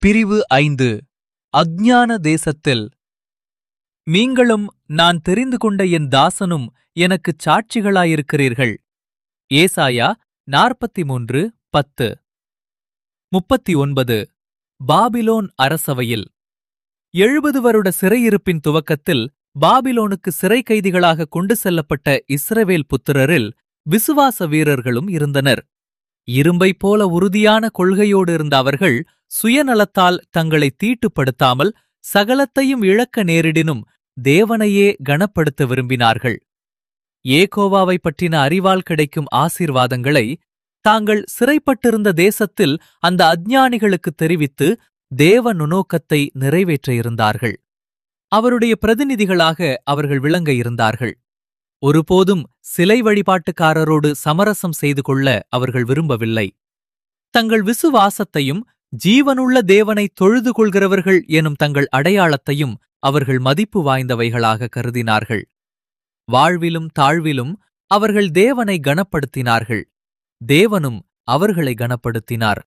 பிரிவு ஐந்து அஞ்ஞான தேசத்தில் நீங்களும் நான் தெரிந்து கொண்ட என் தாசனும் எனக்குச் சாட்சிகளாயிருக்கிறீர்கள் ஏசாயா நாற்பத்தி மூன்று பத்து முப்பத்தி ஒன்பது பாபிலோன் அரசவையில் எழுபது வருட சிறையிருப்பின் துவக்கத்தில் பாபிலோனுக்கு சிறை கைதிகளாக கொண்டு செல்லப்பட்ட இஸ்ரவேல் புத்திரரில் விசுவாச வீரர்களும் இருந்தனர் இரும்பைப் போல உறுதியான கொள்கையோடு இருந்த அவர்கள் சுயநலத்தால் தங்களை தீட்டுப்படுத்தாமல் சகலத்தையும் இழக்க நேரிடினும் தேவனையே கனப்படுத்த விரும்பினார்கள் ஏகோவாவை பற்றின அறிவால் கிடைக்கும் ஆசீர்வாதங்களை தாங்கள் சிறைப்பட்டிருந்த தேசத்தில் அந்த அஞ்ஞானிகளுக்கு தெரிவித்து தேவ நுணோக்கத்தை நிறைவேற்ற இருந்தார்கள் அவருடைய பிரதிநிதிகளாக அவர்கள் விளங்க இருந்தார்கள் ஒருபோதும் சிலை வழிபாட்டுக்காரரோடு சமரசம் செய்து கொள்ள அவர்கள் விரும்பவில்லை தங்கள் விசுவாசத்தையும் ஜீவனுள்ள தேவனை தொழுது கொள்கிறவர்கள் எனும் தங்கள் அடையாளத்தையும் அவர்கள் மதிப்பு வாய்ந்தவைகளாக கருதினார்கள் வாழ்விலும் தாழ்விலும் அவர்கள் தேவனை கனப்படுத்தினார்கள் தேவனும் அவர்களை கனப்படுத்தினார்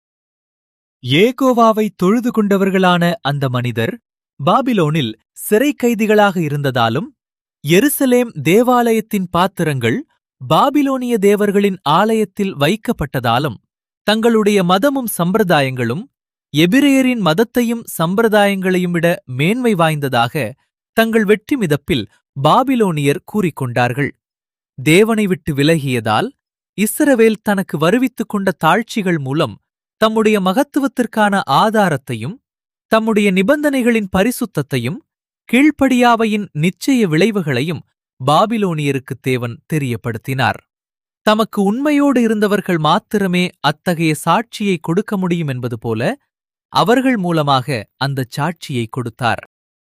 ஏகோவாவை தொழுது கொண்டவர்களான அந்த மனிதர் பாபிலோனில் சிறை கைதிகளாக இருந்ததாலும் எருசலேம் தேவாலயத்தின் பாத்திரங்கள் பாபிலோனிய தேவர்களின் ஆலயத்தில் வைக்கப்பட்டதாலும் தங்களுடைய மதமும் சம்பிரதாயங்களும் எபிரேயரின் மதத்தையும் சம்பிரதாயங்களையும் விட மேன்மை வாய்ந்ததாக தங்கள் வெற்றி மிதப்பில் பாபிலோனியர் கூறிக்கொண்டார்கள் தேவனை விட்டு விலகியதால் இஸ்ரவேல் தனக்கு வருவித்துக் கொண்ட தாழ்ச்சிகள் மூலம் தம்முடைய மகத்துவத்திற்கான ஆதாரத்தையும் தம்முடைய நிபந்தனைகளின் பரிசுத்தத்தையும் கீழ்ப்படியாவையின் நிச்சய விளைவுகளையும் பாபிலோனியருக்கு தேவன் தெரியப்படுத்தினார் தமக்கு உண்மையோடு இருந்தவர்கள் மாத்திரமே அத்தகைய சாட்சியை கொடுக்க முடியும் என்பது போல அவர்கள் மூலமாக அந்தச் சாட்சியை கொடுத்தார்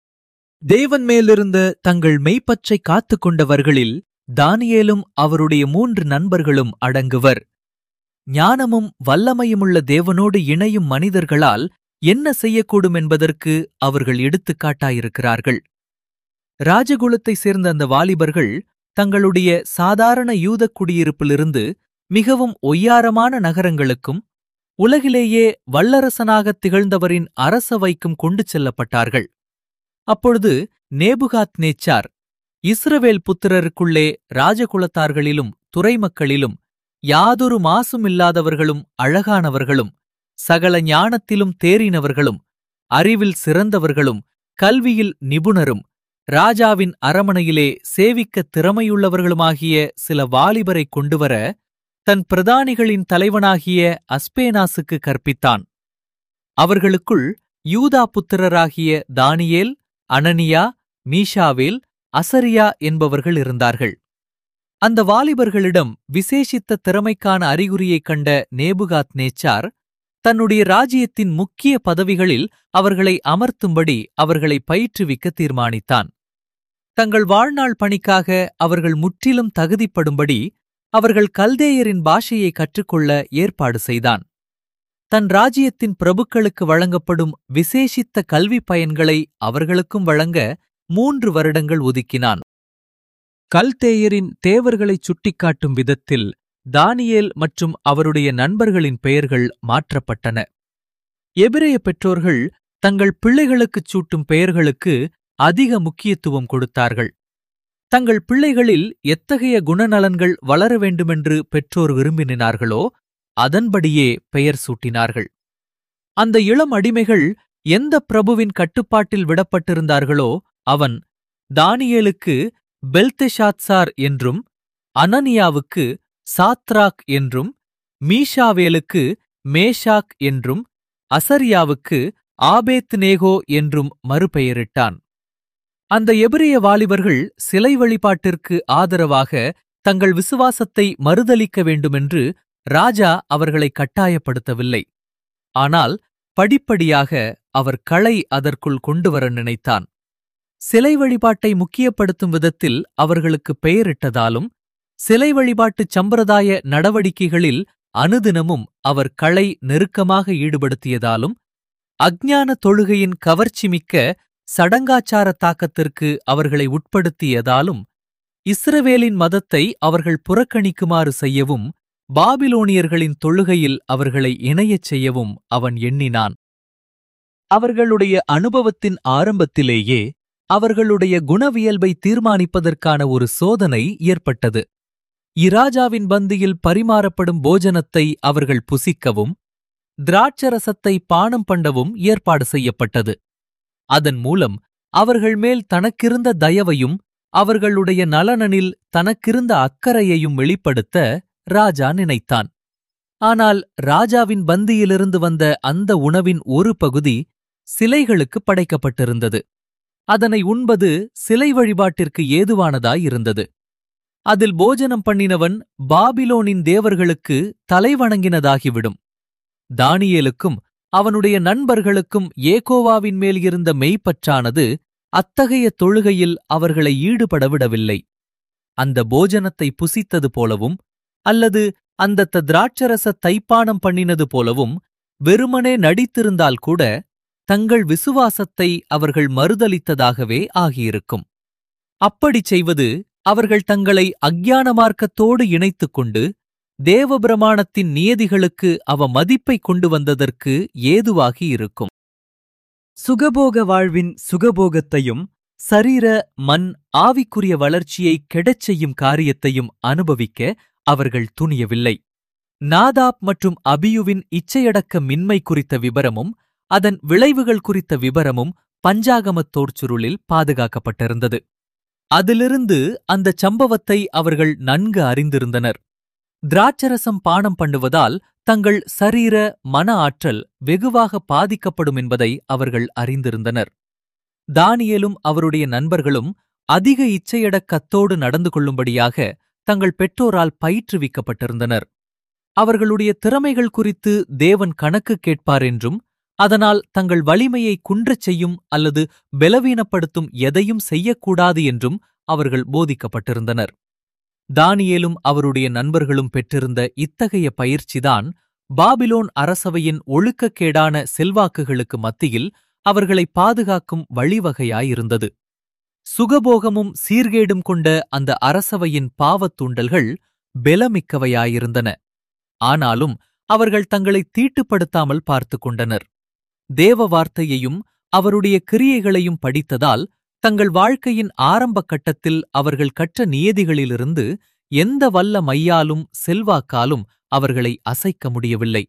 தேவன் மேலிருந்த தங்கள் மெய்ப்பற்றை காத்துக் கொண்டவர்களில் தானியேலும் அவருடைய மூன்று நண்பர்களும் அடங்குவர் ஞானமும் வல்லமையுமுள்ள தேவனோடு இணையும் மனிதர்களால் என்ன செய்யக்கூடும் என்பதற்கு அவர்கள் எடுத்துக்காட்டாயிருக்கிறார்கள் ராஜகுலத்தைச் சேர்ந்த அந்த வாலிபர்கள் தங்களுடைய சாதாரண யூதக் குடியிருப்பிலிருந்து மிகவும் ஒய்யாரமான நகரங்களுக்கும் உலகிலேயே வல்லரசனாகத் திகழ்ந்தவரின் அரசவைக்கும் கொண்டு செல்லப்பட்டார்கள் அப்பொழுது நேபுகாத் நேச்சார் இஸ்ரவேல் புத்திரருக்குள்ளே ராஜகுலத்தார்களிலும் துறைமக்களிலும் யாதொரு மாசுமில்லாதவர்களும் அழகானவர்களும் சகல ஞானத்திலும் தேறினவர்களும் அறிவில் சிறந்தவர்களும் கல்வியில் நிபுணரும் ராஜாவின் அரமனையிலே சேவிக்கத் திறமையுள்ளவர்களுமாகிய சில வாலிபரை கொண்டுவர தன் பிரதானிகளின் தலைவனாகிய அஸ்பேனாசுக்கு கற்பித்தான் அவர்களுக்குள் யூதா புத்திரராகிய தானியேல் அனனியா மீஷாவேல் அசரியா என்பவர்கள் இருந்தார்கள் அந்த வாலிபர்களிடம் விசேஷித்த திறமைக்கான அறிகுறியைக் கண்ட நேபுகாத் நேச்சார் தன்னுடைய ராஜ்யத்தின் முக்கிய பதவிகளில் அவர்களை அமர்த்தும்படி அவர்களை பயிற்றுவிக்க தீர்மானித்தான் தங்கள் வாழ்நாள் பணிக்காக அவர்கள் முற்றிலும் தகுதிப்படும்படி அவர்கள் கல்தேயரின் பாஷையை கற்றுக்கொள்ள ஏற்பாடு செய்தான் தன் ராஜ்யத்தின் பிரபுக்களுக்கு வழங்கப்படும் விசேஷித்த கல்வி பயன்களை அவர்களுக்கும் வழங்க மூன்று வருடங்கள் ஒதுக்கினான் கல்தேயரின் தேவர்களைச் சுட்டிக்காட்டும் விதத்தில் தானியேல் மற்றும் அவருடைய நண்பர்களின் பெயர்கள் மாற்றப்பட்டன எபிரேய பெற்றோர்கள் தங்கள் பிள்ளைகளுக்குச் சூட்டும் பெயர்களுக்கு அதிக முக்கியத்துவம் கொடுத்தார்கள் தங்கள் பிள்ளைகளில் எத்தகைய குணநலன்கள் வளர வேண்டுமென்று பெற்றோர் விரும்பினார்களோ அதன்படியே பெயர் சூட்டினார்கள் அந்த இளம் அடிமைகள் எந்த பிரபுவின் கட்டுப்பாட்டில் விடப்பட்டிருந்தார்களோ அவன் தானியேலுக்கு பெல்தெஷாத்சார் என்றும் அனனியாவுக்கு சாத்ராக் என்றும் மீஷாவேலுக்கு மேஷாக் என்றும் அசரியாவுக்கு ஆபேத் நேகோ என்றும் மறுபெயரிட்டான் அந்த எபிரிய வாலிபர்கள் சிலை வழிபாட்டிற்கு ஆதரவாக தங்கள் விசுவாசத்தை மறுதலிக்க வேண்டுமென்று ராஜா அவர்களை கட்டாயப்படுத்தவில்லை ஆனால் படிப்படியாக அவர் களை அதற்குள் கொண்டுவர நினைத்தான் சிலை வழிபாட்டை முக்கியப்படுத்தும் விதத்தில் அவர்களுக்கு பெயரிட்டதாலும் சிலை வழிபாட்டுச் சம்பிரதாய நடவடிக்கைகளில் அனுதினமும் அவர் களை நெருக்கமாக ஈடுபடுத்தியதாலும் அஞ்ஞான தொழுகையின் கவர்ச்சிமிக்க சடங்காச்சார தாக்கத்திற்கு அவர்களை உட்படுத்தியதாலும் இஸ்ரவேலின் மதத்தை அவர்கள் புறக்கணிக்குமாறு செய்யவும் பாபிலோனியர்களின் தொழுகையில் அவர்களை இணையச் செய்யவும் அவன் எண்ணினான் அவர்களுடைய அனுபவத்தின் ஆரம்பத்திலேயே அவர்களுடைய குணவியல்பை தீர்மானிப்பதற்கான ஒரு சோதனை ஏற்பட்டது இராஜாவின் பந்தியில் பரிமாறப்படும் போஜனத்தை அவர்கள் புசிக்கவும் திராட்சரசத்தை பானம் பண்ணவும் ஏற்பாடு செய்யப்பட்டது அதன் மூலம் அவர்கள் மேல் தனக்கிருந்த தயவையும் அவர்களுடைய நலனனில் தனக்கிருந்த அக்கறையையும் வெளிப்படுத்த ராஜா நினைத்தான் ஆனால் ராஜாவின் பந்தியிலிருந்து வந்த அந்த உணவின் ஒரு பகுதி சிலைகளுக்கு படைக்கப்பட்டிருந்தது அதனை உண்பது சிலை வழிபாட்டிற்கு ஏதுவானதாயிருந்தது அதில் போஜனம் பண்ணினவன் பாபிலோனின் தேவர்களுக்கு தலைவணங்கினதாகிவிடும் தானியேலுக்கும் அவனுடைய நண்பர்களுக்கும் ஏகோவாவின் மேல் இருந்த மெய்ப்பற்றானது அத்தகைய தொழுகையில் அவர்களை ஈடுபட விடவில்லை அந்த போஜனத்தை புசித்தது போலவும் அல்லது அந்த திராட்சரச தைப்பானம் பண்ணினது போலவும் வெறுமனே நடித்திருந்தால் கூட தங்கள் விசுவாசத்தை அவர்கள் மறுதலித்ததாகவே ஆகியிருக்கும் அப்படிச் செய்வது அவர்கள் தங்களை அக்ஞான மார்க்கத்தோடு இணைத்துக் கொண்டு தேவபிரமாணத்தின் நியதிகளுக்கு அவ மதிப்பை கொண்டு வந்ததற்கு ஏதுவாகி இருக்கும் சுகபோக வாழ்வின் சுகபோகத்தையும் சரீர மண் ஆவிக்குரிய வளர்ச்சியை கெடச் செய்யும் காரியத்தையும் அனுபவிக்க அவர்கள் துணியவில்லை நாதாப் மற்றும் அபியுவின் இச்சையடக்க மின்மை குறித்த விபரமும் அதன் விளைவுகள் குறித்த விபரமும் பஞ்சாகமத் தோற்சுருளில் பாதுகாக்கப்பட்டிருந்தது அதிலிருந்து அந்தச் சம்பவத்தை அவர்கள் நன்கு அறிந்திருந்தனர் திராட்சரசம் பானம் பண்ணுவதால் தங்கள் சரீர மன ஆற்றல் வெகுவாக பாதிக்கப்படும் என்பதை அவர்கள் அறிந்திருந்தனர் தானியேலும் அவருடைய நண்பர்களும் அதிக இச்சையடக்கத்தோடு நடந்து கொள்ளும்படியாக தங்கள் பெற்றோரால் பயிற்றுவிக்கப்பட்டிருந்தனர் அவர்களுடைய திறமைகள் குறித்து தேவன் கணக்கு கேட்பார் என்றும் அதனால் தங்கள் வலிமையை குன்றச் செய்யும் அல்லது பலவீனப்படுத்தும் எதையும் செய்யக்கூடாது என்றும் அவர்கள் போதிக்கப்பட்டிருந்தனர் தானியேலும் அவருடைய நண்பர்களும் பெற்றிருந்த இத்தகைய பயிற்சிதான் பாபிலோன் அரசவையின் ஒழுக்கக்கேடான செல்வாக்குகளுக்கு மத்தியில் அவர்களை பாதுகாக்கும் வழிவகையாயிருந்தது சுகபோகமும் சீர்கேடும் கொண்ட அந்த அரசவையின் பாவத் தூண்டல்கள் பெலமிக்கவையாயிருந்தன ஆனாலும் அவர்கள் தங்களை தீட்டுப்படுத்தாமல் பார்த்துக் கொண்டனர் தேவ வார்த்தையையும் அவருடைய கிரியைகளையும் படித்ததால் தங்கள் வாழ்க்கையின் ஆரம்ப கட்டத்தில் அவர்கள் கற்ற நியதிகளிலிருந்து எந்த வல்ல மையாலும் செல்வாக்காலும் அவர்களை அசைக்க முடியவில்லை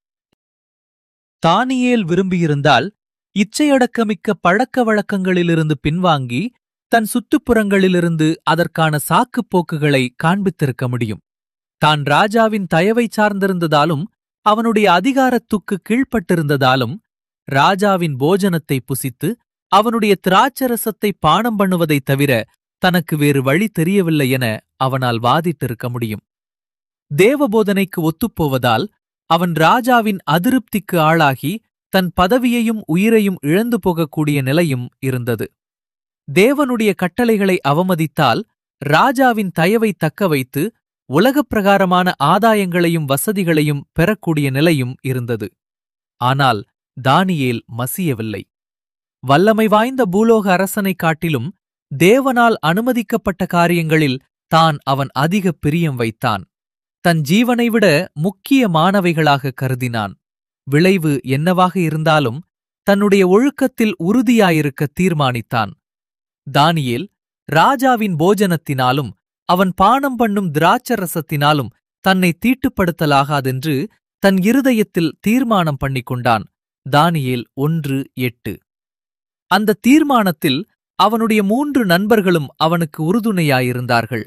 தானியேல் விரும்பியிருந்தால் இச்சையடக்கமிக்க பழக்க வழக்கங்களிலிருந்து பின்வாங்கி தன் சுற்றுப்புறங்களிலிருந்து அதற்கான சாக்குப் போக்குகளை காண்பித்திருக்க முடியும் தான் ராஜாவின் தயவை சார்ந்திருந்ததாலும் அவனுடைய அதிகாரத்துக்கு கீழ்ப்பட்டிருந்ததாலும் ராஜாவின் போஜனத்தை புசித்து அவனுடைய திராட்சரசத்தை பானம் பண்ணுவதைத் தவிர தனக்கு வேறு வழி தெரியவில்லை என அவனால் வாதிட்டிருக்க முடியும் தேவபோதனைக்கு ஒத்துப்போவதால் அவன் ராஜாவின் அதிருப்திக்கு ஆளாகி தன் பதவியையும் உயிரையும் இழந்து போகக்கூடிய நிலையும் இருந்தது தேவனுடைய கட்டளைகளை அவமதித்தால் ராஜாவின் தயவை தக்க வைத்து உலகப் பிரகாரமான ஆதாயங்களையும் வசதிகளையும் பெறக்கூடிய நிலையும் இருந்தது ஆனால் தானியேல் மசியவில்லை வல்லமை வாய்ந்த பூலோக அரசனைக் காட்டிலும் தேவனால் அனுமதிக்கப்பட்ட காரியங்களில் தான் அவன் அதிக பிரியம் வைத்தான் தன் ஜீவனை விட முக்கியமானவைகளாக கருதினான் விளைவு என்னவாக இருந்தாலும் தன்னுடைய ஒழுக்கத்தில் உறுதியாயிருக்க தீர்மானித்தான் தானியேல் ராஜாவின் போஜனத்தினாலும் அவன் பானம் பண்ணும் திராட்சரசத்தினாலும் தன்னை தீட்டுப்படுத்தலாகாதென்று தன் இருதயத்தில் தீர்மானம் பண்ணிக் கொண்டான் தானியேல் ஒன்று எட்டு அந்த தீர்மானத்தில் அவனுடைய மூன்று நண்பர்களும் அவனுக்கு உறுதுணையாயிருந்தார்கள்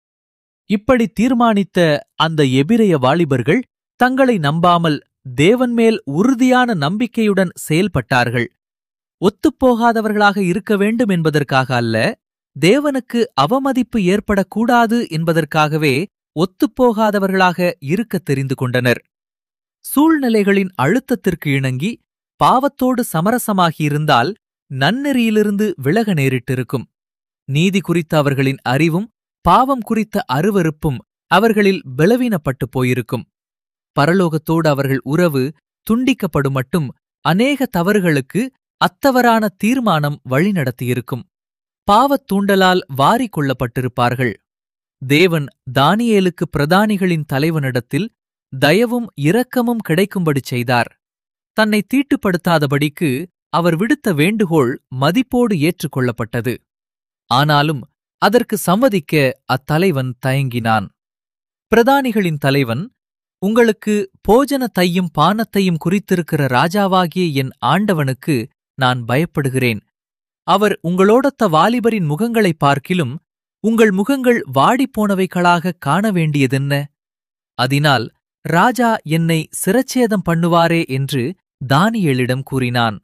இப்படி தீர்மானித்த அந்த எபிரைய வாலிபர்கள் தங்களை நம்பாமல் தேவன் மேல் உறுதியான நம்பிக்கையுடன் செயல்பட்டார்கள் ஒத்துப்போகாதவர்களாக இருக்க வேண்டும் என்பதற்காக அல்ல தேவனுக்கு அவமதிப்பு ஏற்படக்கூடாது என்பதற்காகவே ஒத்துப்போகாதவர்களாக இருக்கத் தெரிந்து கொண்டனர் சூழ்நிலைகளின் அழுத்தத்திற்கு இணங்கி பாவத்தோடு சமரசமாகியிருந்தால் நன்னெறியிலிருந்து விலக நேரிட்டிருக்கும் நீதி குறித்த அவர்களின் அறிவும் பாவம் குறித்த அருவருப்பும் அவர்களில் பலவீனப்பட்டு போயிருக்கும் பரலோகத்தோடு அவர்கள் உறவு துண்டிக்கப்படும் மட்டும் அநேக தவறுகளுக்கு அத்தவறான தீர்மானம் வழிநடத்தியிருக்கும் பாவத் தூண்டலால் வாரிக் கொள்ளப்பட்டிருப்பார்கள் தேவன் தானியேலுக்கு பிரதானிகளின் தலைவனிடத்தில் தயவும் இரக்கமும் கிடைக்கும்படி செய்தார் தன்னை தீட்டுப்படுத்தாதபடிக்கு அவர் விடுத்த வேண்டுகோள் மதிப்போடு ஏற்றுக்கொள்ளப்பட்டது ஆனாலும் அதற்கு சம்மதிக்க அத்தலைவன் தயங்கினான் பிரதானிகளின் தலைவன் உங்களுக்கு போஜனத்தையும் பானத்தையும் குறித்திருக்கிற ராஜாவாகிய என் ஆண்டவனுக்கு நான் பயப்படுகிறேன் அவர் உங்களோடொத்த வாலிபரின் முகங்களைப் பார்க்கிலும் உங்கள் முகங்கள் வாடிப்போனவைகளாக காண வேண்டியதென்ன அதனால் ராஜா என்னை சிரச்சேதம் பண்ணுவாரே என்று தானியேலிடம் கூறினான்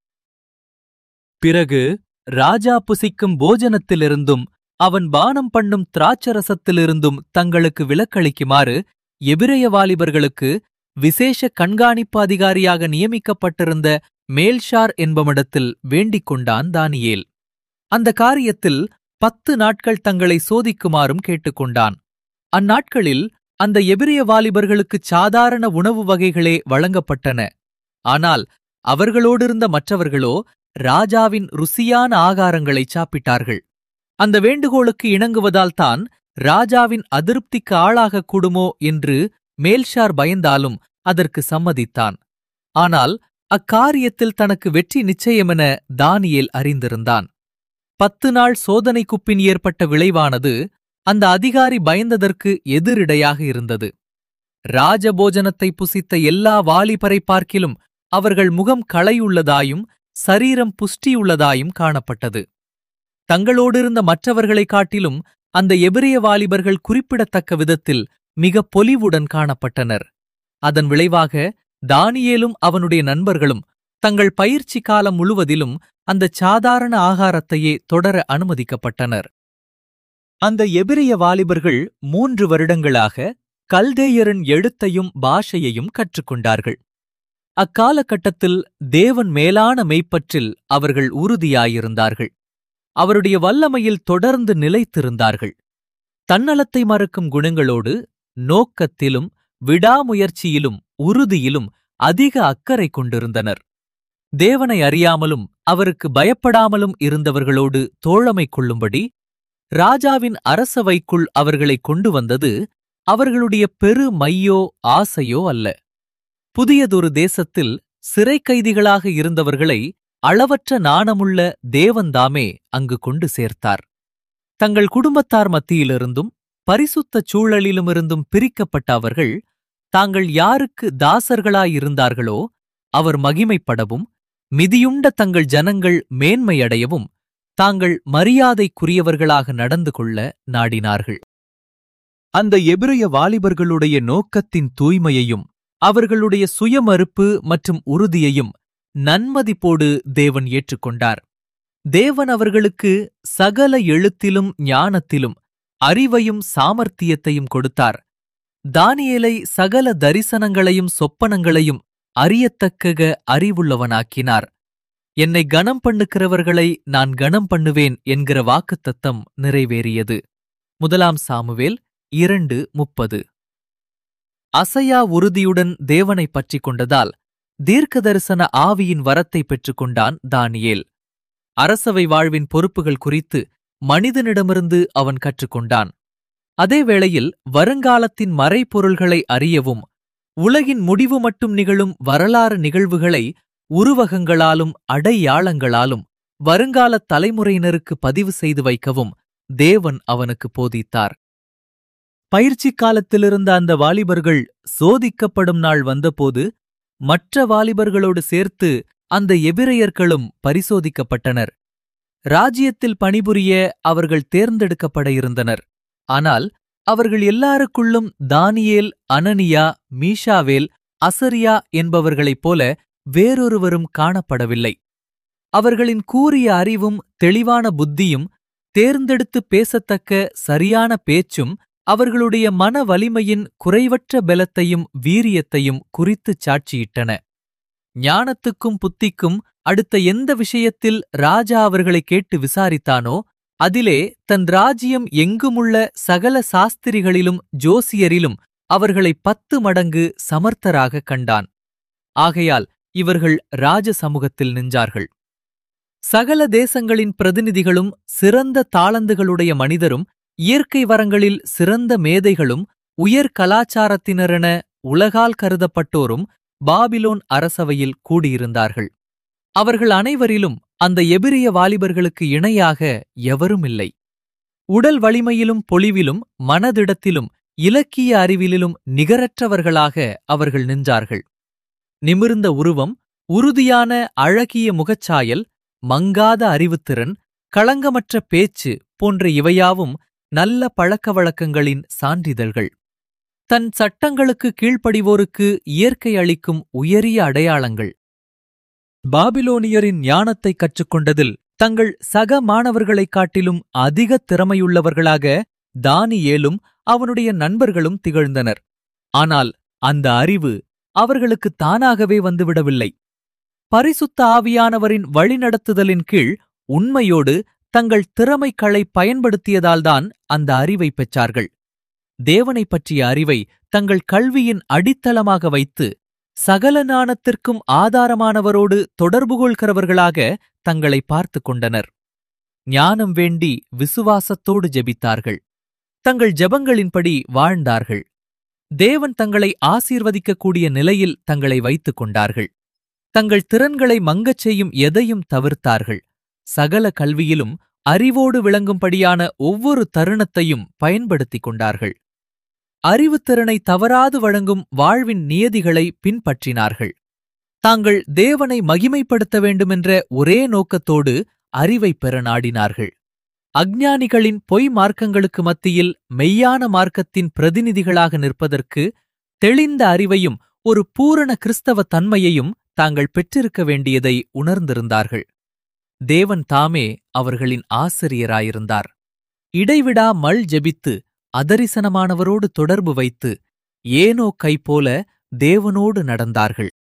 பிறகு ராஜா புசிக்கும் போஜனத்திலிருந்தும் அவன் பானம் பண்ணும் திராட்சரசத்திலிருந்தும் தங்களுக்கு விலக்களிக்குமாறு எபிரேய வாலிபர்களுக்கு விசேஷ கண்காணிப்பு அதிகாரியாக நியமிக்கப்பட்டிருந்த மேல்ஷார் என்பவனிடத்தில் வேண்டிக் கொண்டான் தானியேல் அந்த காரியத்தில் பத்து நாட்கள் தங்களை சோதிக்குமாறும் கேட்டுக்கொண்டான் அந்நாட்களில் அந்த எபிரிய வாலிபர்களுக்குச் சாதாரண உணவு வகைகளே வழங்கப்பட்டன ஆனால் அவர்களோடிருந்த மற்றவர்களோ ராஜாவின் ருசியான ஆகாரங்களைச் சாப்பிட்டார்கள் அந்த வேண்டுகோளுக்கு இணங்குவதால்தான் ராஜாவின் அதிருப்திக்கு ஆளாகக் கூடுமோ என்று மேல்ஷார் பயந்தாலும் அதற்கு சம்மதித்தான் ஆனால் அக்காரியத்தில் தனக்கு வெற்றி நிச்சயமென தானியேல் அறிந்திருந்தான் பத்து நாள் சோதனைக்குப் பின் ஏற்பட்ட விளைவானது அந்த அதிகாரி பயந்ததற்கு எதிரிடையாக இருந்தது ராஜபோஜனத்தை புசித்த எல்லா வாலிபரை பார்க்கிலும் அவர்கள் முகம் களையுள்ளதாயும் சரீரம் புஷ்டியுள்ளதாயும் காணப்பட்டது தங்களோடிருந்த மற்றவர்களைக் காட்டிலும் அந்த எபிரிய வாலிபர்கள் குறிப்பிடத்தக்க விதத்தில் மிக பொலிவுடன் காணப்பட்டனர் அதன் விளைவாக தானியேலும் அவனுடைய நண்பர்களும் தங்கள் பயிற்சி காலம் முழுவதிலும் அந்த சாதாரண ஆகாரத்தையே தொடர அனுமதிக்கப்பட்டனர் அந்த எபிரிய வாலிபர்கள் மூன்று வருடங்களாக கல்தேயரின் எழுத்தையும் பாஷையையும் கற்றுக்கொண்டார்கள் அக்காலகட்டத்தில் தேவன் மேலான மெய்ப்பற்றில் அவர்கள் உறுதியாயிருந்தார்கள் அவருடைய வல்லமையில் தொடர்ந்து நிலைத்திருந்தார்கள் தன்னலத்தை மறக்கும் குணங்களோடு நோக்கத்திலும் விடாமுயற்சியிலும் உறுதியிலும் அதிக அக்கறை கொண்டிருந்தனர் தேவனை அறியாமலும் அவருக்கு பயப்படாமலும் இருந்தவர்களோடு தோழமை கொள்ளும்படி ராஜாவின் அரசவைக்குள் அவர்களை கொண்டு வந்தது அவர்களுடைய பெரு மையோ ஆசையோ அல்ல புதியதொரு தேசத்தில் சிறை கைதிகளாக இருந்தவர்களை அளவற்ற நாணமுள்ள தேவன்தாமே அங்கு கொண்டு சேர்த்தார் தங்கள் குடும்பத்தார் மத்தியிலிருந்தும் பரிசுத்த சூழலிலுமிருந்தும் பிரிக்கப்பட்ட அவர்கள் தாங்கள் யாருக்கு தாசர்களாயிருந்தார்களோ அவர் மகிமைப்படவும் மிதியுண்ட தங்கள் ஜனங்கள் மேன்மையடையவும் தாங்கள் மரியாதைக்குரியவர்களாக நடந்து கொள்ள நாடினார்கள் அந்த எபிரிய வாலிபர்களுடைய நோக்கத்தின் தூய்மையையும் அவர்களுடைய சுயமறுப்பு மற்றும் உறுதியையும் நன்மதிப்போடு தேவன் ஏற்றுக்கொண்டார் தேவன் அவர்களுக்கு சகல எழுத்திலும் ஞானத்திலும் அறிவையும் சாமர்த்தியத்தையும் கொடுத்தார் தானியேலை சகல தரிசனங்களையும் சொப்பனங்களையும் அறியத்தக்கக அறிவுள்ளவனாக்கினார் என்னை கனம் பண்ணுகிறவர்களை நான் கனம் பண்ணுவேன் என்கிற வாக்குத்தத்தம் நிறைவேறியது முதலாம் சாமுவேல் இரண்டு முப்பது அசையா உறுதியுடன் தேவனை பற்றிக் கொண்டதால் தீர்க்கதரிசன ஆவியின் வரத்தை பெற்றுக்கொண்டான் தானியேல் அரசவை வாழ்வின் பொறுப்புகள் குறித்து மனிதனிடமிருந்து அவன் கற்றுக்கொண்டான் அதே வேளையில் வருங்காலத்தின் மறைபொருள்களை அறியவும் உலகின் முடிவு மட்டும் நிகழும் வரலாறு நிகழ்வுகளை உருவகங்களாலும் அடையாளங்களாலும் வருங்கால தலைமுறையினருக்கு பதிவு செய்து வைக்கவும் தேவன் அவனுக்கு போதித்தார் பயிற்சி காலத்திலிருந்த அந்த வாலிபர்கள் சோதிக்கப்படும் நாள் வந்தபோது மற்ற வாலிபர்களோடு சேர்த்து அந்த எபிரையர்களும் பரிசோதிக்கப்பட்டனர் ராஜ்யத்தில் பணிபுரிய அவர்கள் தேர்ந்தெடுக்கப்பட இருந்தனர் ஆனால் அவர்கள் எல்லாருக்குள்ளும் தானியேல் அனனியா மீஷாவேல் அசரியா என்பவர்களைப் போல வேறொருவரும் காணப்படவில்லை அவர்களின் கூறிய அறிவும் தெளிவான புத்தியும் தேர்ந்தெடுத்து பேசத்தக்க சரியான பேச்சும் அவர்களுடைய மன வலிமையின் குறைவற்ற பலத்தையும் வீரியத்தையும் குறித்துச் சாட்சியிட்டன ஞானத்துக்கும் புத்திக்கும் அடுத்த எந்த விஷயத்தில் ராஜா அவர்களை கேட்டு விசாரித்தானோ அதிலே தன் ராஜ்யம் எங்குமுள்ள சகல சாஸ்திரிகளிலும் ஜோசியரிலும் அவர்களை பத்து மடங்கு சமர்த்தராக கண்டான் ஆகையால் இவர்கள் ராஜ சமூகத்தில் நின்றார்கள் சகல தேசங்களின் பிரதிநிதிகளும் சிறந்த தாளந்துகளுடைய மனிதரும் இயற்கை வரங்களில் சிறந்த மேதைகளும் உயர் கலாச்சாரத்தினரென உலகால் கருதப்பட்டோரும் பாபிலோன் அரசவையில் கூடியிருந்தார்கள் அவர்கள் அனைவரிலும் அந்த எபிரிய வாலிபர்களுக்கு இணையாக எவரும் இல்லை உடல் வலிமையிலும் பொலிவிலும் மனதிடத்திலும் இலக்கிய அறிவிலும் நிகரற்றவர்களாக அவர்கள் நின்றார்கள் நிமிர்ந்த உருவம் உறுதியான அழகிய முகச்சாயல் மங்காத அறிவுத்திறன் களங்கமற்ற பேச்சு போன்ற இவையாவும் நல்ல பழக்கவழக்கங்களின் சான்றிதழ்கள் தன் சட்டங்களுக்கு கீழ்ப்படிவோருக்கு இயற்கை அளிக்கும் உயரிய அடையாளங்கள் பாபிலோனியரின் ஞானத்தை கற்றுக்கொண்டதில் தங்கள் சக மாணவர்களைக் காட்டிலும் அதிக திறமையுள்ளவர்களாக தானியேலும் அவனுடைய நண்பர்களும் திகழ்ந்தனர் ஆனால் அந்த அறிவு அவர்களுக்கு தானாகவே வந்துவிடவில்லை பரிசுத்த ஆவியானவரின் வழிநடத்துதலின் கீழ் உண்மையோடு தங்கள் திறமைகளை பயன்படுத்தியதால்தான் அந்த அறிவை பெற்றார்கள் தேவனைப் பற்றிய அறிவை தங்கள் கல்வியின் அடித்தளமாக வைத்து சகல ஞானத்திற்கும் ஆதாரமானவரோடு தொடர்பு கொள்கிறவர்களாக தங்களை பார்த்து கொண்டனர் ஞானம் வேண்டி விசுவாசத்தோடு ஜெபித்தார்கள் தங்கள் ஜெபங்களின்படி வாழ்ந்தார்கள் தேவன் தங்களை ஆசீர்வதிக்கக்கூடிய நிலையில் தங்களை வைத்துக் கொண்டார்கள் தங்கள் திறன்களை மங்கச் செய்யும் எதையும் தவிர்த்தார்கள் சகல கல்வியிலும் அறிவோடு விளங்கும்படியான ஒவ்வொரு தருணத்தையும் பயன்படுத்திக் கொண்டார்கள் அறிவுத்திறனை தவறாது வழங்கும் வாழ்வின் நியதிகளை பின்பற்றினார்கள் தாங்கள் தேவனை மகிமைப்படுத்த வேண்டுமென்ற ஒரே நோக்கத்தோடு அறிவை பெற நாடினார்கள் அஞ்ஞானிகளின் பொய் மார்க்கங்களுக்கு மத்தியில் மெய்யான மார்க்கத்தின் பிரதிநிதிகளாக நிற்பதற்கு தெளிந்த அறிவையும் ஒரு பூரண கிறிஸ்தவ தன்மையையும் தாங்கள் பெற்றிருக்க வேண்டியதை உணர்ந்திருந்தார்கள் தேவன் தாமே அவர்களின் ஆசிரியராயிருந்தார் இடைவிடா மல் ஜெபித்து அதரிசனமானவரோடு தொடர்பு வைத்து ஏனோ கைபோல தேவனோடு நடந்தார்கள்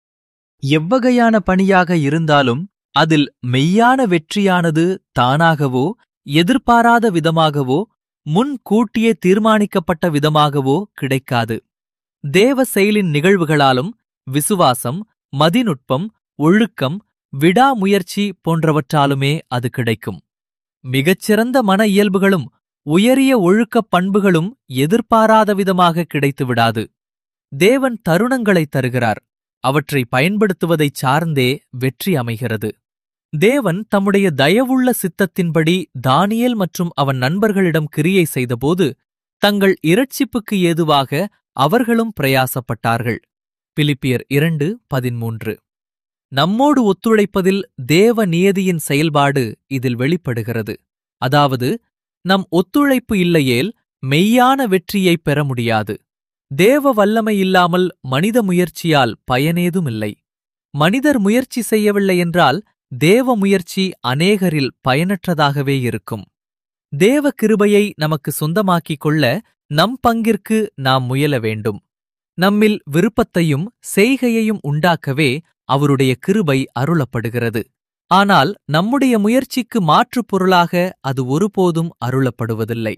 எவ்வகையான பணியாக இருந்தாலும் அதில் மெய்யான வெற்றியானது தானாகவோ எதிர்பாராத விதமாகவோ முன் கூட்டியே தீர்மானிக்கப்பட்ட விதமாகவோ கிடைக்காது தேவ செயலின் நிகழ்வுகளாலும் விசுவாசம் மதிநுட்பம் ஒழுக்கம் விடாமுயற்சி போன்றவற்றாலுமே அது கிடைக்கும் மிகச்சிறந்த மன இயல்புகளும் உயரிய ஒழுக்கப் பண்புகளும் எதிர்பாராத விதமாக கிடைத்துவிடாது தேவன் தருணங்களைத் தருகிறார் அவற்றை பயன்படுத்துவதைச் சார்ந்தே வெற்றி அமைகிறது தேவன் தம்முடைய தயவுள்ள சித்தத்தின்படி தானியேல் மற்றும் அவன் நண்பர்களிடம் கிரியை செய்தபோது தங்கள் இரட்சிப்புக்கு ஏதுவாக அவர்களும் பிரயாசப்பட்டார்கள் பிலிப்பியர் இரண்டு பதிமூன்று நம்மோடு ஒத்துழைப்பதில் தேவ நியதியின் செயல்பாடு இதில் வெளிப்படுகிறது அதாவது நம் ஒத்துழைப்பு இல்லையேல் மெய்யான வெற்றியைப் பெற முடியாது தேவ வல்லமை இல்லாமல் மனித முயற்சியால் பயனேதுமில்லை மனிதர் முயற்சி செய்யவில்லை என்றால் தேவ முயற்சி அநேகரில் பயனற்றதாகவே இருக்கும் தேவ கிருபையை நமக்கு சொந்தமாக்கிக் கொள்ள நம் பங்கிற்கு நாம் முயல வேண்டும் நம்மில் விருப்பத்தையும் செய்கையையும் உண்டாக்கவே அவருடைய கிருபை அருளப்படுகிறது ஆனால் நம்முடைய முயற்சிக்கு மாற்றுப் பொருளாக அது ஒருபோதும் அருளப்படுவதில்லை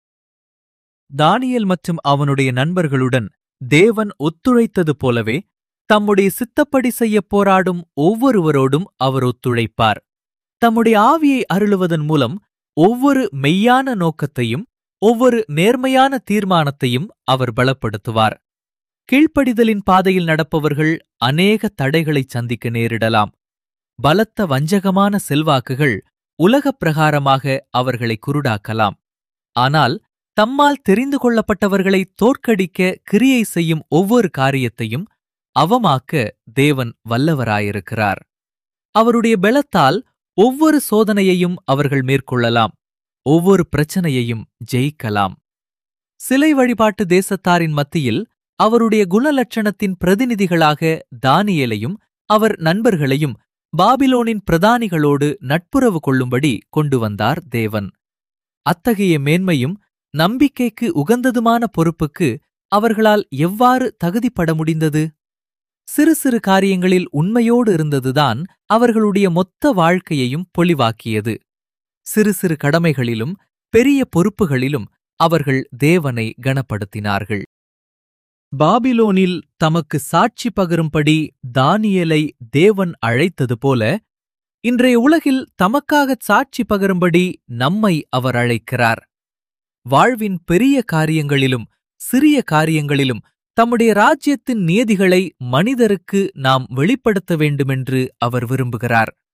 தானியல் மற்றும் அவனுடைய நண்பர்களுடன் தேவன் ஒத்துழைத்தது போலவே தம்முடைய சித்தப்படி செய்யப் போராடும் ஒவ்வொருவரோடும் அவர் ஒத்துழைப்பார் தம்முடைய ஆவியை அருளுவதன் மூலம் ஒவ்வொரு மெய்யான நோக்கத்தையும் ஒவ்வொரு நேர்மையான தீர்மானத்தையும் அவர் பலப்படுத்துவார் கீழ்ப்படிதலின் பாதையில் நடப்பவர்கள் அநேக தடைகளைச் சந்திக்க நேரிடலாம் பலத்த வஞ்சகமான செல்வாக்குகள் உலகப் பிரகாரமாக அவர்களை குருடாக்கலாம் ஆனால் தம்மால் தெரிந்து கொள்ளப்பட்டவர்களை தோற்கடிக்க கிரியை செய்யும் ஒவ்வொரு காரியத்தையும் அவமாக்க தேவன் வல்லவராயிருக்கிறார் அவருடைய பெலத்தால் ஒவ்வொரு சோதனையையும் அவர்கள் மேற்கொள்ளலாம் ஒவ்வொரு பிரச்சனையையும் ஜெயிக்கலாம் சிலை வழிபாட்டு தேசத்தாரின் மத்தியில் அவருடைய குணலட்சணத்தின் பிரதிநிதிகளாக தானியேலையும் அவர் நண்பர்களையும் பாபிலோனின் பிரதானிகளோடு நட்புறவு கொள்ளும்படி கொண்டு வந்தார் தேவன் அத்தகைய மேன்மையும் நம்பிக்கைக்கு உகந்ததுமான பொறுப்புக்கு அவர்களால் எவ்வாறு தகுதிப்பட முடிந்தது சிறு சிறு காரியங்களில் உண்மையோடு இருந்ததுதான் அவர்களுடைய மொத்த வாழ்க்கையையும் பொலிவாக்கியது சிறு சிறு கடமைகளிலும் பெரிய பொறுப்புகளிலும் அவர்கள் தேவனை கனப்படுத்தினார்கள் பாபிலோனில் தமக்கு சாட்சி பகரும்படி தானியேலை தேவன் அழைத்தது போல இன்றைய உலகில் தமக்காகச் சாட்சி பகரும்படி நம்மை அவர் அழைக்கிறார் வாழ்வின் பெரிய காரியங்களிலும் சிறிய காரியங்களிலும் தம்முடைய ராஜ்யத்தின் நியதிகளை மனிதருக்கு நாம் வெளிப்படுத்த வேண்டுமென்று அவர் விரும்புகிறார்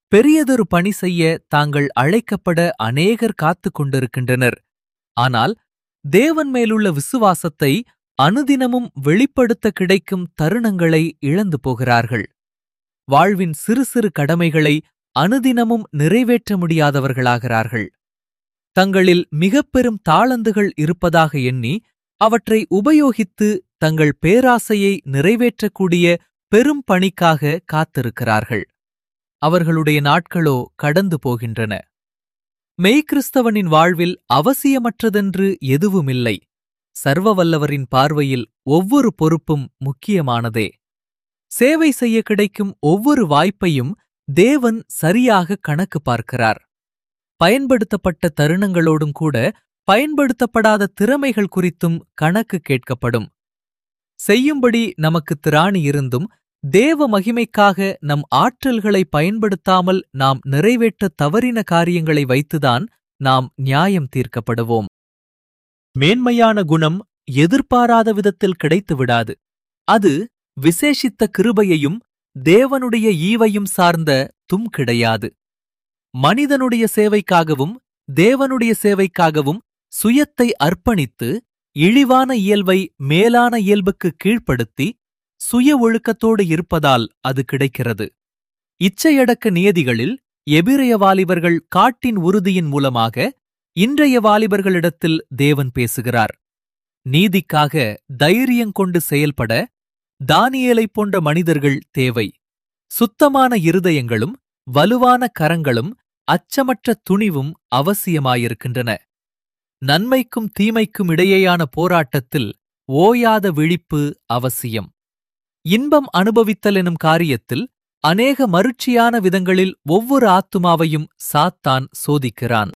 பெரியதொரு பணி செய்ய தாங்கள் அழைக்கப்பட அநேகர் காத்துக் கொண்டிருக்கின்றனர் ஆனால் தேவன் மேலுள்ள விசுவாசத்தை அனுதினமும் வெளிப்படுத்த கிடைக்கும் தருணங்களை இழந்து போகிறார்கள் வாழ்வின் சிறு சிறு கடமைகளை அனுதினமும் நிறைவேற்ற முடியாதவர்களாகிறார்கள் தங்களில் மிகப் பெரும் தாளந்துகள் இருப்பதாக எண்ணி அவற்றை உபயோகித்து தங்கள் பேராசையை நிறைவேற்றக்கூடிய பெரும் பணிக்காக காத்திருக்கிறார்கள் அவர்களுடைய நாட்களோ கடந்து போகின்றன மெய்கிறிஸ்தவனின் வாழ்வில் அவசியமற்றதென்று எதுவுமில்லை சர்வவல்லவரின் பார்வையில் ஒவ்வொரு பொறுப்பும் முக்கியமானதே சேவை செய்ய கிடைக்கும் ஒவ்வொரு வாய்ப்பையும் தேவன் சரியாக கணக்கு பார்க்கிறார் பயன்படுத்தப்பட்ட தருணங்களோடும் கூட பயன்படுத்தப்படாத திறமைகள் குறித்தும் கணக்கு கேட்கப்படும் செய்யும்படி நமக்கு திராணி இருந்தும் தேவ மகிமைக்காக நம் ஆற்றல்களை பயன்படுத்தாமல் நாம் நிறைவேற்ற தவறின காரியங்களை வைத்துதான் நாம் நியாயம் தீர்க்கப்படுவோம் மேன்மையான குணம் எதிர்பாராத விதத்தில் கிடைத்து விடாது அது விசேஷித்த கிருபையையும் தேவனுடைய ஈவையும் சார்ந்த தும் கிடையாது மனிதனுடைய சேவைக்காகவும் தேவனுடைய சேவைக்காகவும் சுயத்தை அர்ப்பணித்து இழிவான இயல்பை மேலான இயல்புக்கு கீழ்ப்படுத்தி சுய ஒழுக்கத்தோடு இருப்பதால் அது கிடைக்கிறது இச்சையடக்க நியதிகளில் எபிரய வாலிபர்கள் காட்டின் உறுதியின் மூலமாக இன்றைய வாலிபர்களிடத்தில் தேவன் பேசுகிறார் நீதிக்காக தைரியங்கொண்டு செயல்பட தானியேலைப் போன்ற மனிதர்கள் தேவை சுத்தமான இருதயங்களும் வலுவான கரங்களும் அச்சமற்ற துணிவும் அவசியமாயிருக்கின்றன நன்மைக்கும் தீமைக்கும் இடையேயான போராட்டத்தில் ஓயாத விழிப்பு அவசியம் இன்பம் அனுபவித்தல் எனும் காரியத்தில் அநேக மருட்சியான விதங்களில் ஒவ்வொரு ஆத்துமாவையும் சாத்தான் சோதிக்கிறான்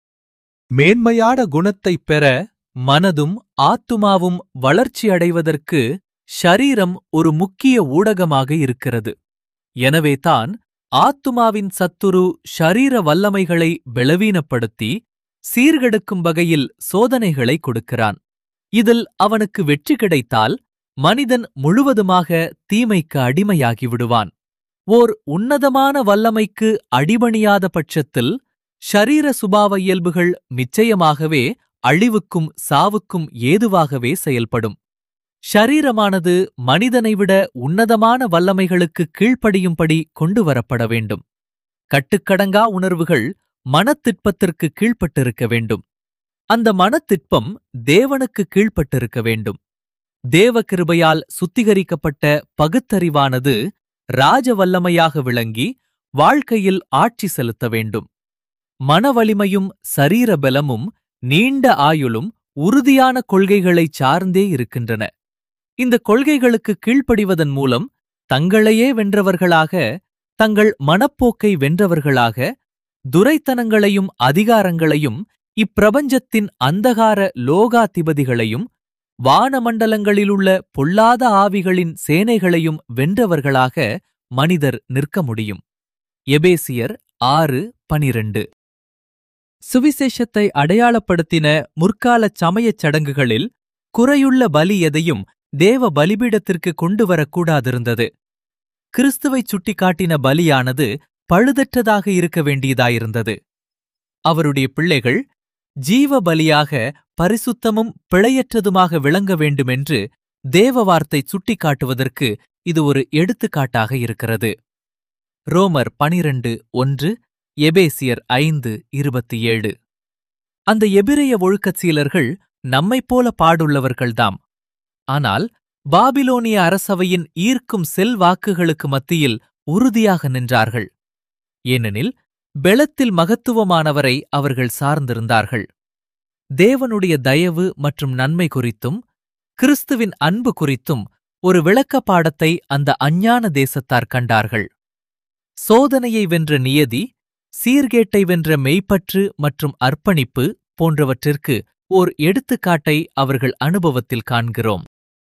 மேன்மையான குணத்தைப் பெற மனதும் ஆத்துமாவும் வளர்ச்சி அடைவதற்கு ஷரீரம் ஒரு முக்கிய ஊடகமாக இருக்கிறது எனவேதான் ஆத்துமாவின் சத்துரு ஷரீர வல்லமைகளை பலவீனப்படுத்தி சீர்கெடுக்கும் வகையில் சோதனைகளை கொடுக்கிறான் இதில் அவனுக்கு வெற்றி கிடைத்தால் மனிதன் முழுவதுமாக தீமைக்கு அடிமையாகி விடுவான் ஓர் உன்னதமான வல்லமைக்கு அடிபணியாத பட்சத்தில் ஷரீர சுபாவ இயல்புகள் நிச்சயமாகவே அழிவுக்கும் சாவுக்கும் ஏதுவாகவே செயல்படும் ஷரீரமானது மனிதனை விட உன்னதமான வல்லமைகளுக்கு கீழ்ப்படியும்படி கொண்டு வரப்பட வேண்டும் கட்டுக்கடங்கா உணர்வுகள் மனத்திற்பத்திற்கு கீழ்ப்பட்டிருக்க வேண்டும் அந்த மனத்திற்பம் தேவனுக்கு கீழ்ப்பட்டிருக்க வேண்டும் தேவ கிருபையால் சுத்திகரிக்கப்பட்ட பகுத்தறிவானது ராஜ வல்லமையாக விளங்கி வாழ்க்கையில் ஆட்சி செலுத்த வேண்டும் மனவலிமையும் சரீர பலமும் நீண்ட ஆயுளும் உறுதியான கொள்கைகளைச் சார்ந்தே இருக்கின்றன இந்த கொள்கைகளுக்கு கீழ்ப்படிவதன் மூலம் தங்களையே வென்றவர்களாக தங்கள் மனப்போக்கை வென்றவர்களாக துரைத்தனங்களையும் அதிகாரங்களையும் இப்பிரபஞ்சத்தின் அந்தகார லோகாதிபதிகளையும் வானமண்டலங்களிலுள்ள பொல்லாத ஆவிகளின் சேனைகளையும் வென்றவர்களாக மனிதர் நிற்க முடியும் எபேசியர் ஆறு பனிரண்டு சுவிசேஷத்தை அடையாளப்படுத்தின முற்காலச் சமயச் சடங்குகளில் குறையுள்ள பலி எதையும் தேவ பலிபீடத்திற்கு கொண்டு வரக்கூடாதிருந்தது கிறிஸ்துவைச் சுட்டிக்காட்டின பலியானது பழுதற்றதாக இருக்க வேண்டியதாயிருந்தது அவருடைய பிள்ளைகள் ஜீவ பலியாக பரிசுத்தமும் பிழையற்றதுமாக விளங்க வேண்டுமென்று தேவ வார்த்தை சுட்டிக்காட்டுவதற்கு இது ஒரு எடுத்துக்காட்டாக இருக்கிறது ரோமர் பனிரண்டு ஒன்று எபேசியர் ஐந்து இருபத்தி ஏழு அந்த எபிரைய ஒழுக்கச் சீலர்கள் நம்மைப் போல பாடுள்ளவர்கள்தாம் ஆனால் பாபிலோனிய அரசவையின் ஈர்க்கும் செல்வாக்குகளுக்கு மத்தியில் உறுதியாக நின்றார்கள் ஏனெனில் பெலத்தில் மகத்துவமானவரை அவர்கள் சார்ந்திருந்தார்கள் தேவனுடைய தயவு மற்றும் நன்மை குறித்தும் கிறிஸ்துவின் அன்பு குறித்தும் ஒரு விளக்கப்பாடத்தை அந்த அஞ்ஞான தேசத்தார் கண்டார்கள் சோதனையை வென்ற நியதி சீர்கேட்டை வென்ற மெய்ப்பற்று மற்றும் அர்ப்பணிப்பு போன்றவற்றிற்கு ஓர் எடுத்துக்காட்டை அவர்கள் அனுபவத்தில் காண்கிறோம்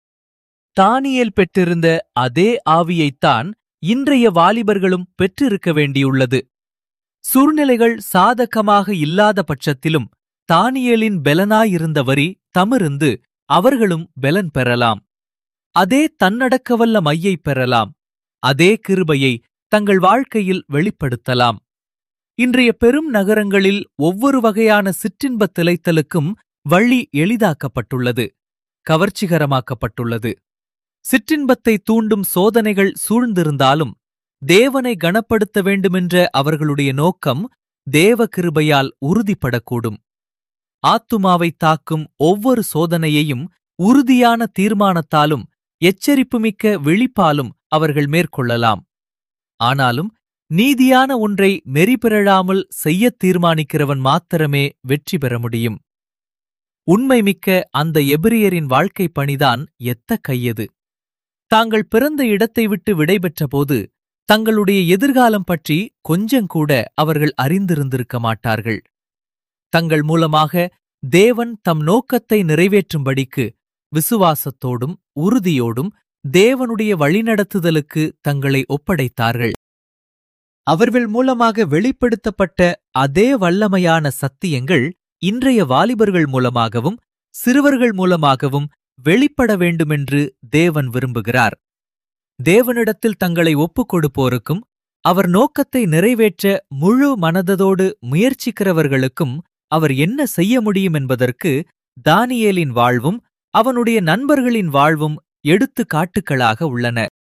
தானியேல் பெற்றிருந்த அதே ஆவியைத்தான் இன்றைய வாலிபர்களும் பெற்றிருக்க வேண்டியுள்ளது சூழ்நிலைகள் சாதகமாக இல்லாத பட்சத்திலும் தானியேலின் பெலனாயிருந்த வரி தமிருந்து அவர்களும் பெலன் பெறலாம் அதே தன்னடக்கவல்ல மையை பெறலாம் அதே கிருபையை தங்கள் வாழ்க்கையில் வெளிப்படுத்தலாம் இன்றைய பெரும் நகரங்களில் ஒவ்வொரு வகையான சிற்றின்பத் திளைத்தலுக்கும் வழி எளிதாக்கப்பட்டுள்ளது கவர்ச்சிகரமாக்கப்பட்டுள்ளது சிற்றின்பத்தை தூண்டும் சோதனைகள் சூழ்ந்திருந்தாலும் தேவனை கனப்படுத்த வேண்டுமென்ற அவர்களுடைய நோக்கம் தேவ கிருபையால் உறுதிப்படக்கூடும் ஆத்துமாவை தாக்கும் ஒவ்வொரு சோதனையையும் உறுதியான தீர்மானத்தாலும் எச்சரிப்புமிக்க விழிப்பாலும் அவர்கள் மேற்கொள்ளலாம் ஆனாலும் நீதியான ஒன்றை நெறிபிறழாமல் செய்யத் தீர்மானிக்கிறவன் மாத்திரமே வெற்றி பெற முடியும் உண்மைமிக்க அந்த எபிரியரின் வாழ்க்கை பணிதான் எத்த கையது தாங்கள் பிறந்த இடத்தை விட்டு விடைபெற்றபோது தங்களுடைய எதிர்காலம் பற்றி கொஞ்சங்கூட அவர்கள் அறிந்திருந்திருக்க மாட்டார்கள் தங்கள் மூலமாக தேவன் தம் நோக்கத்தை நிறைவேற்றும்படிக்கு விசுவாசத்தோடும் உறுதியோடும் தேவனுடைய வழிநடத்துதலுக்கு தங்களை ஒப்படைத்தார்கள் அவர்கள் மூலமாக வெளிப்படுத்தப்பட்ட அதே வல்லமையான சத்தியங்கள் இன்றைய வாலிபர்கள் மூலமாகவும் சிறுவர்கள் மூலமாகவும் வெளிப்பட வேண்டுமென்று தேவன் விரும்புகிறார் தேவனிடத்தில் தங்களை ஒப்புக் கொடுப்போருக்கும் அவர் நோக்கத்தை நிறைவேற்ற முழு மனததோடு முயற்சிக்கிறவர்களுக்கும் அவர் என்ன செய்ய முடியும் என்பதற்கு தானியேலின் வாழ்வும் அவனுடைய நண்பர்களின் வாழ்வும் எடுத்துக்காட்டுக்களாக உள்ளன